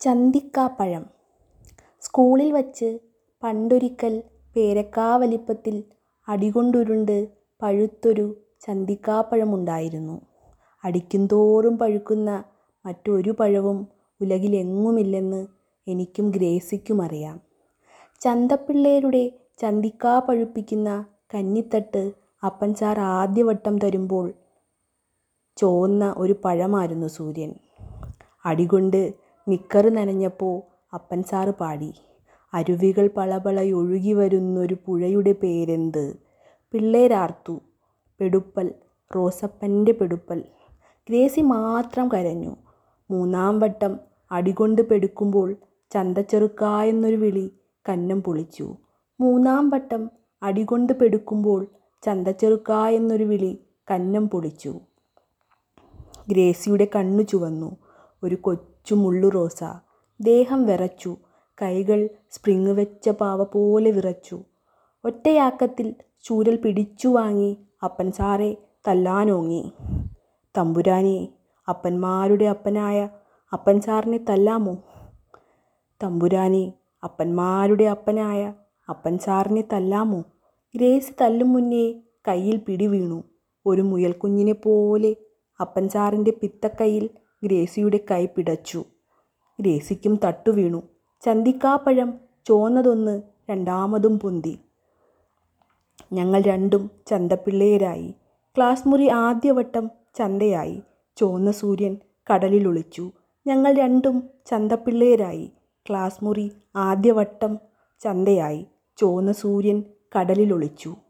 ചന്തിക്കാപ്പഴം സ്കൂളിൽ വച്ച് പണ്ടൊരിക്കൽ പേരക്കാ വലിപ്പത്തിൽ അടികൊണ്ടുരുണ്ട് പഴുത്തൊരു ചന്തിക്കാപ്പഴമുണ്ടായിരുന്നു. അടിക്കുന്തോറും പഴുക്കുന്ന മറ്റൊരു പഴവും ഉലകിലെങ്ങുമില്ലെന്ന് എനിക്കും ഗ്രേസിക്കുമറിയാം. ചന്തപ്പിള്ളേരുടെ ചന്തിക്കാ പഴുപ്പിക്കുന്ന കഞ്ഞിത്തട്ട് അപ്പൻ സാർ ആദ്യവട്ടം തരുമ്പോൾ ചോന്ന ഒരു പഴമായിരുന്നു സൂര്യൻ. അടികൊണ്ട് നിക്കറ് നനഞ്ഞപ്പോ അപ്പൻ സാറ് പാടി "അരുവികൾ പളപളയൊഴുകിവരുന്നൊരു പുഴയുടെ പേരെന്ത്? " പിള്ളേരാർത്തു "പെടുപ്പൽ, റോസപ്പന്റെ പെടുപ്പൽ. " ഗ്രേസി മാത്രം കരഞ്ഞു. മൂന്നാം വട്ടം അടികൊണ്ട് പെടുക്കുമ്പോൾ ചന്തച്ചെറുക്കാ എന്നൊരു വിളി കന്നം പൊളിച്ചു. മൂന്നാം വട്ടം അടികൊണ്ട് പെടുക്കുമ്പോൾ ചന്തച്ചെറുക്കാ എന്നൊരു വിളി കന്നം പൊളിച്ചു. ഗ്രേസിയുടെ കണ്ണു ചുവന്നു. ഒരു കൊച്ചു മുള്ളുറോസ. ദേഹം വിറച്ചു. കൈകൾ സ്പ്രിങ്ങ് വെച്ച പാവപോലെ വിറച്ചു. ഒറ്റയാക്കത്തിൽ ചൂരൽ പിടിച്ചുവാങ്ങി അപ്പൻ സാറെ തല്ലാനോങ്ങി. "തമ്പുരാനേ, അപ്പന്മാരുടെ അപ്പനായ അപ്പൻ സാറിനെ തല്ലാമോ? തമ്പുരാനേ, അപ്പന്മാരുടെ അപ്പനായ അപ്പൻ സാറിനെ തല്ലാമോ? " ഗ്രേസി തല്ലും മുന്നേ കൈയിൽ പിടി വീണു. ഒരു മുയൽക്കുഞ്ഞിനെപ്പോലെ അപ്പൻ സാറിന്റെ പിത്തക്കൈയിൽ ഗ്രേസിയുടെ കൈ പിടച്ചു. ഗ്രേസിക്കും തട്ടു വീണു. ചന്തിക്കാപ്പഴം ചോന്നതൊന്ന് രണ്ടാമതും പൊന്തി. ഞങ്ങൾ രണ്ടും ചന്തപ്പിള്ളേരായി. ക്ലാസ് മുറി ആദ്യവട്ടം ചന്തയായി. ചോന്ന സൂര്യൻ കടലിലൊളിച്ചു. ഞങ്ങൾ രണ്ടും ചന്തപ്പിള്ളേരായി. ക്ലാസ് മുറി ആദ്യവട്ടം ചന്തയായി. ചോന്ന സൂര്യൻ കടലിലൊളിച്ചു.